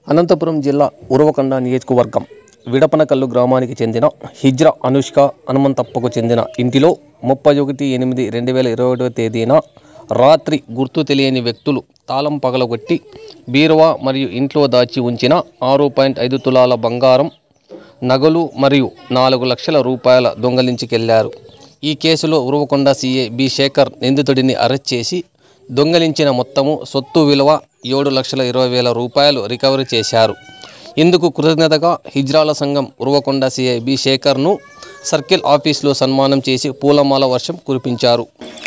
అనంతపురం జిల్లా ఉరవకొండ నియోజకవర్గం విడపనకల్లు గ్రామానికి చెందిన హిజ్రా అనుష్క హనుమంతప్పకు చెందిన ఇంటిలో ముప్పై ఒకటి ఎనిమిది రెండు వేల ఇరవై ఒకటవ తేదీన రాత్రి గుర్తు తెలియని వ్యక్తులు తాళం పగలగొట్టి బీరువా మరియు ఇంట్లో దాచి ఉంచిన ఆరు పాయింట్ ఐదు తులాల బంగారం నగలు మరియు నాలుగు లక్షల రూపాయల దొంగలించుకెళ్లారు ఈ కేసులో ఉరవకొండ సీఏ బి శేఖర్ నిందితుడిని అరెస్ట్ చేసి దొంగలించిన మొత్తము సొత్తు విలువ ఏడు లక్షల ఇరవై వేల రూపాయలు రికవరీ చేశారు ఇందుకు కృతజ్ఞతగా హిజ్రాల సంఘం ఉరవకొండ సీఐ బి శేఖర్ను సర్కిల్ ఆఫీసులో సన్మానం చేసి పూలమాల వర్షం కురిపించారు